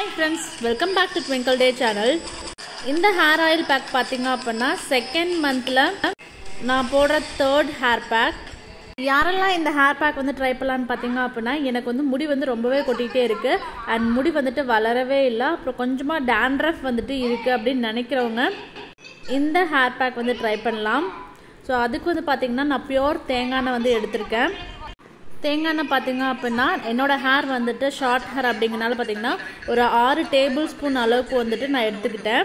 hi friends welcome back to twinkle day channel இந்த hair oil pack பார்த்தீங்க அப்படின்னா second மந்தில் நான் போடுற தேர்ட் ஹேர் பேக் யாரெல்லாம் இந்த ஹேர் பேக் வந்து ட்ரை பண்ணலான்னு பார்த்தீங்க அப்படின்னா எனக்கு வந்து முடி வந்து ரொம்பவே கொட்டிகிட்டே இருக்குது அண்ட் முடி வந்துட்டு வளரவே இல்லை அப்புறம் கொஞ்சமாக டேண்ட்ரஃப் வந்துட்டு இருக்குது அப்படின்னு நினைக்கிறவங்க இந்த ஹேர் பேக் வந்து ட்ரை பண்ணலாம் ஸோ அதுக்கு வந்து பார்த்திங்கன்னா நான் பியோர் தேங்காய் எண்ணெய் வந்து எடுத்திருக்கேன் தேங்காய் எண்ணெய் பார்த்தீங்க அப்படின்னா என்னோட ஹேர் வந்துட்டு ஷார்ட் ஹேர் அப்படிங்கனால பார்த்தீங்கன்னா ஒரு ஆறு டேபிள் ஸ்பூன் அளவுக்கு வந்துட்டு நான் எடுத்துக்கிட்டேன்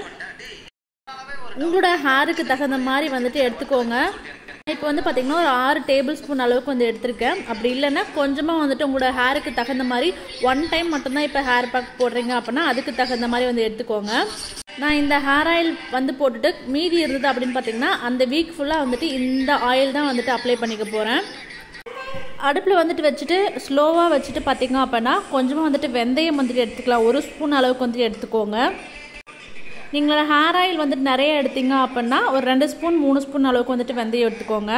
உங்களோட ஹேருக்கு தகுந்த மாதிரி வந்துட்டு எடுத்துக்கோங்க இப்போ வந்து பார்த்தீங்கன்னா ஒரு ஆறு டேபிள் ஸ்பூன் அளவுக்கு வந்து எடுத்திருக்கேன் அப்படி இல்லைன்னா கொஞ்சமாக வந்துட்டு உங்களோட ஹேருக்கு தகுந்த மாதிரி ஒன் டைம் மட்டும்தான் இப்போ ஹேர் பேக் போடுறீங்க அப்படின்னா அதுக்கு தகுந்த மாதிரி வந்து எடுத்துக்கோங்க நான் இந்த ஹேர் ஆயில் வந்து போட்டுட்டு மீதி இருந்தது அப்படின்னு பார்த்தீங்கன்னா அந்த வீக் ஃபுல்லாக வந்துட்டு இந்த ஆயில் தான் வந்துட்டு அப்ளை பண்ணிக்க போகிறேன் அடுப்பில் வந்துட்டு வச்சுட்டு ஸ்லோவாக வச்சுட்டு பார்த்தீங்க அப்படின்னா கொஞ்சமாக வந்துட்டு வெந்தயம் வந்துட்டு எடுத்துக்கலாம் ஒரு ஸ்பூன் அளவுக்கு வந்துட்டு எடுத்துக்கோங்க நீங்களோட ஹேர் ஆயில் வந்துட்டு நிறைய எடுத்தீங்க அப்படின்னா ஒரு ரெண்டு ஸ்பூன் மூணு ஸ்பூன் அளவுக்கு வந்துட்டு வெந்தயம் எடுத்துக்கோங்க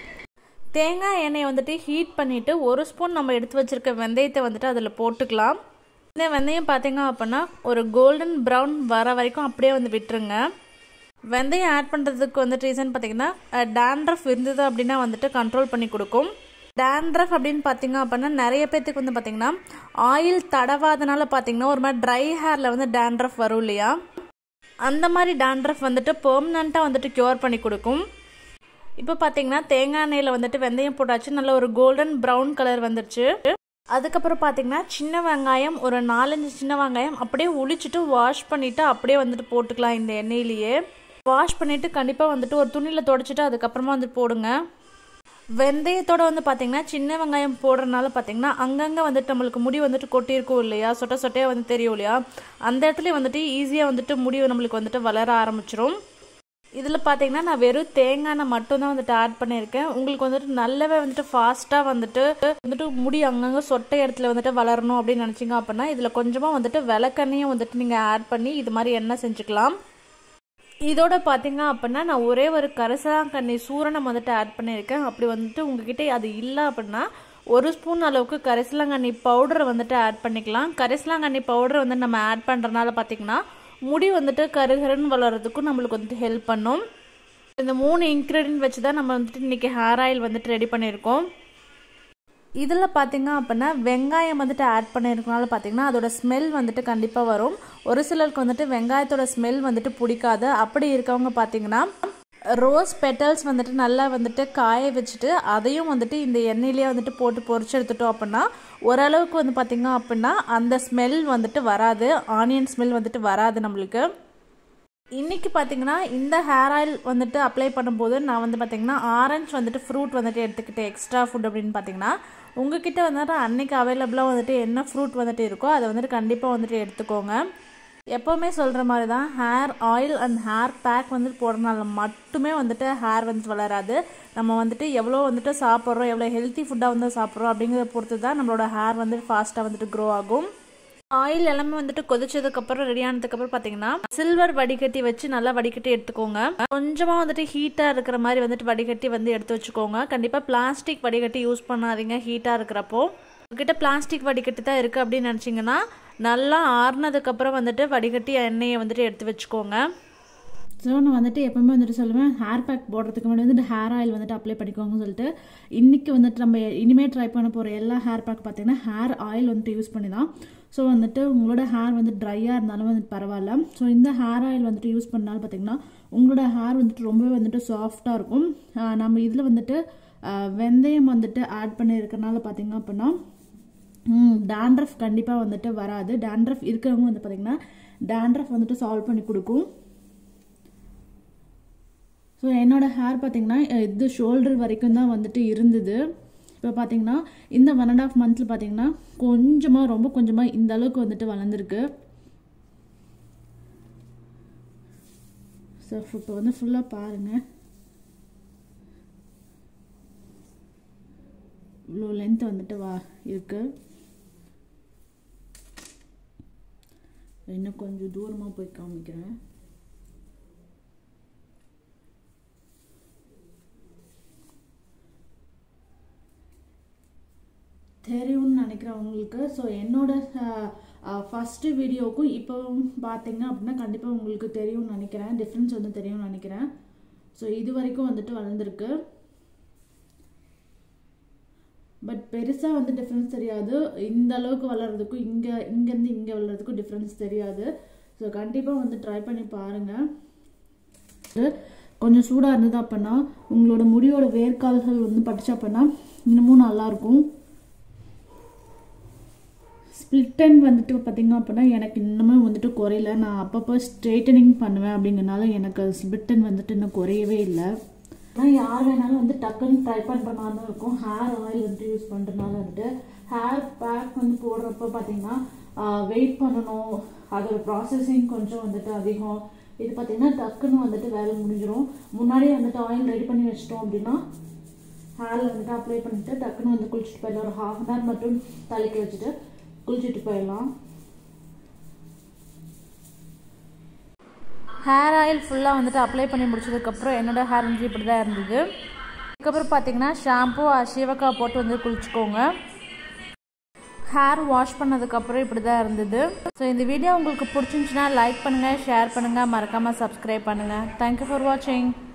தேங்காய் எண்ணெயை வந்துட்டு ஹீட் பண்ணிவிட்டு ஒரு ஸ்பூன் நம்ம எடுத்து வச்சுருக்க வெந்தயத்தை வந்துட்டு அதில் போட்டுக்கலாம் இந்த வெந்தயம் பார்த்தீங்க அப்படின்னா ஒரு கோல்டன் ப்ரௌன் வர வரைக்கும் அப்படியே வந்து விட்டுருங்க வெந்தயம் ஆட் பண்ணுறதுக்கு வந்துட்டு ரீசன் பார்த்தீங்கன்னா டேண்ட்ரஃப் இருந்தது அப்படின்னா வந்துட்டு கண்ட்ரோல் பண்ணி கொடுக்கும் டேண்ட்ரஃப் அப்படின்னு பார்த்தீங்க அப்படின்னா நிறைய பேர்த்துக்கு வந்து பார்த்தீங்கன்னா ஆயில் தடவாதனால பார்த்தீங்கன்னா ஒரு மாதிரி ட்ரை ஹேரில் வந்து டேண்ட்ரஃப் வரும் இல்லையா அந்த மாதிரி டேண்ட்ரஃப் வந்துட்டு பெர்மனண்ட்டாக வந்துட்டு க்யூர் பண்ணி கொடுக்கும் இப்போ பார்த்தீங்கன்னா தேங்காய் எண்ணெயில் வந்துட்டு வெந்தயம் போட்டாச்சு நல்ல ஒரு கோல்டன் ப்ரௌன் கலர் வந்துருச்சு அதுக்கப்புறம் பார்த்தீங்கன்னா சின்ன வெங்காயம் ஒரு நாலஞ்சு சின்ன வெங்காயம் அப்படியே உளிச்சிட்டு வாஷ் பண்ணிவிட்டு அப்படியே வந்துட்டு போட்டுக்கலாம் இந்த எண்ணெயிலேயே வாஷ் பண்ணிவிட்டு கண்டிப்பாக வந்துட்டு ஒரு துணியில் தொடச்சிட்டு அதுக்கப்புறமா வந்துட்டு போடுங்க வெந்தயத்தோட வந்து பார்த்தீங்கன்னா சின்ன வெங்காயம் போடுறதுனால பார்த்தீங்கன்னா அங்கங்கே வந்துட்டு நம்மளுக்கு முடி வந்துட்டு கொட்டியிருக்கும் இல்லையா சொட்ட சொட்டையாக வந்து தெரியும் இல்லையா அந்த இடத்துல வந்துட்டு ஈஸியாக வந்துட்டு முடி நம்மளுக்கு வந்துட்டு வளர ஆரம்பிச்சிரும் இதில் பார்த்தீங்கன்னா நான் வெறும் தேங்காய் எண்ணெய் மட்டும்தான் வந்துட்டு ஆட் பண்ணியிருக்கேன் உங்களுக்கு வந்துட்டு நல்லாவே வந்துட்டு ஃபாஸ்ட்டாக வந்துட்டு வந்துட்டு முடி அங்கங்கே சொட்டை இடத்துல வந்துட்டு வளரணும் அப்படின்னு நினச்சிங்க அப்படின்னா இதில் கொஞ்சமாக வந்துட்டு விளக்கெண்ணையும் வந்துட்டு நீங்கள் ஆட் பண்ணி இது மாதிரி எண்ணெய் செஞ்சுக்கலாம் இதோட பார்த்தீங்க அப்படின்னா நான் ஒரே ஒரு கரிசலாங்கண்ணி சூரணம் வந்துட்டு ஆட் பண்ணியிருக்கேன் அப்படி வந்துட்டு உங்ககிட்ட அது இல்லை அப்படின்னா ஒரு ஸ்பூன் அளவுக்கு கரிசலாங்கண்ணி பவுடரை வந்துட்டு ஆட் பண்ணிக்கலாம் கரிசலாங்கண்ணி பவுடர் வந்து நம்ம ஆட் பண்ணுறதுனால பார்த்தீங்கன்னா முடி வந்துட்டு கருகருன்னு வளர்கிறதுக்கும் நம்மளுக்கு வந்துட்டு ஹெல்ப் பண்ணும் இந்த மூணு இன்க்ரீடியன்ட் வச்சு தான் நம்ம வந்துட்டு இன்றைக்கி ஹேர் ஆயில் வந்துட்டு ரெடி பண்ணியிருக்கோம் இதில் பார்த்தீங்க அப்படின்னா வெங்காயம் வந்துட்டு ஆட் பண்ணியிருக்கனால பார்த்தீங்கன்னா அதோட ஸ்மெல் வந்துட்டு கண்டிப்பாக வரும் ஒரு சிலருக்கு வந்துட்டு வெங்காயத்தோட ஸ்மெல் வந்துட்டு பிடிக்காது அப்படி இருக்கவங்க பார்த்தீங்கன்னா ரோஸ் பெட்டல்ஸ் வந்துட்டு நல்லா வந்துட்டு காய வச்சுட்டு அதையும் வந்துட்டு இந்த எண்ணெயிலேயே வந்துட்டு போட்டு பொறிச்சு எடுத்துட்டோம் அப்படின்னா ஓரளவுக்கு வந்து பார்த்திங்க அப்படின்னா அந்த ஸ்மெல் வந்துட்டு வராது ஆனியன் ஸ்மெல் வந்துட்டு வராது நம்மளுக்கு இன்றைக்கி பார்த்தீங்கன்னா இந்த ஹேர் ஆயில் வந்துட்டு அப்ளை பண்ணும்போது நான் வந்து பார்த்திங்கன்னா ஆரஞ்சு வந்துட்டு ஃப்ரூட் வந்துட்டு எடுத்துக்கிட்டேன் எக்ஸ்ட்ரா ஃபுட் அப்படின்னு பார்த்தீங்கன்னா உங்ககிட்ட வந்துட்டு அன்றைக்கி அவைலபிளாக வந்துட்டு என்ன ஃப்ரூட் வந்துட்டு இருக்கோ அதை வந்துட்டு கண்டிப்பாக வந்துட்டு எடுத்துக்கோங்க எப்போவுமே சொல்கிற மாதிரி தான் hair oil and hair pack வந்துட்டு போடுறதுனால மட்டுமே வந்துட்டு ஹேர் வந்துட்டு வளராது நம்ம வந்துட்டு எவ்வளோ வந்துட்டு சாப்பிட்றோம் எவ்வளோ ஹெல்த்தி ஃபுட்டாக வந்து சாப்பிட்றோம் அப்படிங்கிறத பொறுத்து தான் நம்மளோட ஹேர் வந்துட்டு ஃபாஸ்ட்டாக வந்துட்டு க்ரோ ஆகும் ஆயில் எல்லாமே வந்துட்டு கொதிச்சதுக்கப்புறம் ரெடி ஆனதுக்கப்புறம் பார்த்தீங்கன்னா சில்வர் வடிகட்டி வச்சு நல்லா வடிகட்டி எடுத்துக்கோங்க கொஞ்சமாக வந்துட்டு ஹீட்டாக இருக்கிற மாதிரி வந்துட்டு வடிகட்டி வந்து எடுத்து வச்சுக்கோங்க கண்டிப்பாக பிளாஸ்டிக் வடிகட்டி யூஸ் பண்ணாதீங்க ஹீட்டாக இருக்கிறப்போ உங்ககிட்ட பிளாஸ்டிக் வடிகட்டி தான் இருக்குது அப்படின்னு நினச்சிங்கன்னா நல்லா ஆறுனதுக்கப்புறம் வந்துட்டு வடிகட்டி எண்ணெயை வந்துட்டு எடுத்து வச்சுக்கோங்க ஸோ நான் வந்துட்டு எப்போவுமே வந்துட்டு சொல்லுவேன் ஹேர் பேக் போடுறதுக்கு முன்னாடி வந்துட்டு ஹேர் ஆயில் வந்துட்டு அப்ளை பண்ணிக்கோங்கன்னு சொல்லிட்டு இன்றைக்கி வந்துட்டு நம்ம இனிமேல் ட்ரை பண்ண போகிற எல்லா ஹேர் பேக் பார்த்திங்கன்னா ஹேர் ஆயில் வந்துட்டு யூஸ் பண்ணி தான் ஸோ வந்துட்டு உங்களோட ஹேர் வந்து ட்ரையாக இருந்தாலும் வந்துட்டு பரவாயில்ல ஸோ இந்த ஹேர் ஆயில் வந்துட்டு யூஸ் பண்ணாலும் பார்த்திங்கன்னா உங்களோட ஹேர் வந்துட்டு ரொம்பவே வந்துட்டு சாஃப்டாக இருக்கும் நம்ம இதில் வந்துட்டு வெந்தயம் வந்துட்டு ஆட் பண்ணியிருக்கனால பார்த்திங்க அப்படின்னா டேண்ட்ரஃப் கண்டிப்பாக வந்துட்டு வராது டேண்ட்ரஃப் இருக்கிறவங்க வந்து பார்த்திங்கன்னா டேண்ட்ரஃப் வந்துட்டு சால்வ் பண்ணி கொடுக்கும் ஸோ என்னோடய ஹேர் பார்த்திங்கன்னா இது ஷோல்டர் வரைக்கும் தான் வந்துட்டு இருந்தது இப்போ பார்த்தீங்கன்னா இந்த ஒன் அண்ட் ஆஃப் மந்த்தில் பார்த்தீங்கன்னா கொஞ்சமாக ரொம்ப கொஞ்சமாக இந்த அளவுக்கு வந்துட்டு வளர்ந்துருக்கு ஸோ இப்போ வந்து ஃபுல்லாக பாருங்கள் இவ்வளோ லென்த் வந்துட்டு வா இருக்கு இன்னும் கொஞ்சம் தூரமாக போய் காமிக்கிறேன் தெரியும்னு நினைக்கிறவங்களுக்கு ஸோ என்னோட ஃபஸ்ட்டு வீடியோவுக்கும் இப்போ பார்த்தீங்க அப்படின்னா கண்டிப்பாக உங்களுக்கு தெரியும்னு நினைக்கிறேன் டிஃப்ரென்ஸ் வந்து தெரியும்னு நினைக்கிறேன் ஸோ இது வரைக்கும் வந்துட்டு வளர்ந்துருக்கு பட் பெருசாக வந்து டிஃப்ரென்ஸ் தெரியாது இந்த அளவுக்கு வளர்கிறதுக்கும் இங்கே இங்கேருந்து இங்கே வளர்கிறதுக்கும் டிஃப்ரென்ஸ் தெரியாது ஸோ கண்டிப்பாக வந்து ட்ரை பண்ணி பாருங்கள் கொஞ்சம் சூடாக இருந்தது அப்படின்னா உங்களோட முடியோட வேர்க்கால்கள் வந்து பட்டுச்சு அப்படின்னா இன்னமும் நல்லாயிருக்கும் ஸ்ப்ளிட் அண்ட் வந்துட்டு பார்த்தீங்க அப்படின்னா எனக்கு இன்னமும் வந்துட்டு குறையல நான் அப்பப்போ ஸ்ட்ரெயிட்டனிங் பண்ணுவேன் அப்படிங்கிறனால எனக்கு ஸ்ப்ளிட் அண்ட் வந்துட்டு இன்னும் குறையவே இல்லை ஆனால் யார் வேணாலும் வந்து டக்குன்னு ட்ரை பண்ணுற மாதிரி தான் இருக்கும் ஹேர் ஆயில் வந்துட்டு யூஸ் பண்ணுறதுனால வந்துட்டு ஹேர் பேக் வந்து போடுறப்ப பார்த்தீங்கன்னா வெயிட் பண்ணணும் அதோட ப்ராசஸிங் கொஞ்சம் வந்துட்டு அதிகம் இது பார்த்தீங்கன்னா டக்குன்னு வந்துட்டு வேலை முடிஞ்சிடும் முன்னாடியே வந்துட்டு ஆயில் ரெடி பண்ணி வச்சிட்டோம் அப்படின்னா ஹேரில் வந்துட்டு அப்ளை பண்ணிட்டு டக்குன்னு வந்து குளிச்சுட்டு போயிடலாம் ஒரு ஹாஃப் அன் ஹவர் மட்டும் தலைக்கு வச்சுட்டு குளிச்சுட்டு போயிடலாம் ஹேர் ஆயில் ஃபுல்லாக வந்துட்டு அப்ளை பண்ணி முடிச்சதுக்கப்புறம் என்னோட ஹேர் வந்து இப்படி தான் இருந்தது அதுக்கப்புறம் பார்த்தீங்கன்னா ஷாம்பு சீவக்காய் போட்டு வந்து குளிச்சுக்கோங்க ஹேர் வாஷ் பண்ணதுக்கப்புறம் இப்படி தான் இருந்தது ஸோ இந்த வீடியோ உங்களுக்கு பிடிச்சிருந்துச்சுன்னா லைக் பண்ணுங்கள் ஷேர் பண்ணுங்கள் மறக்காமல் சப்ஸ்கிரைப் பண்ணுங்கள் தேங்க்யூ ஃபார் வாட்சிங்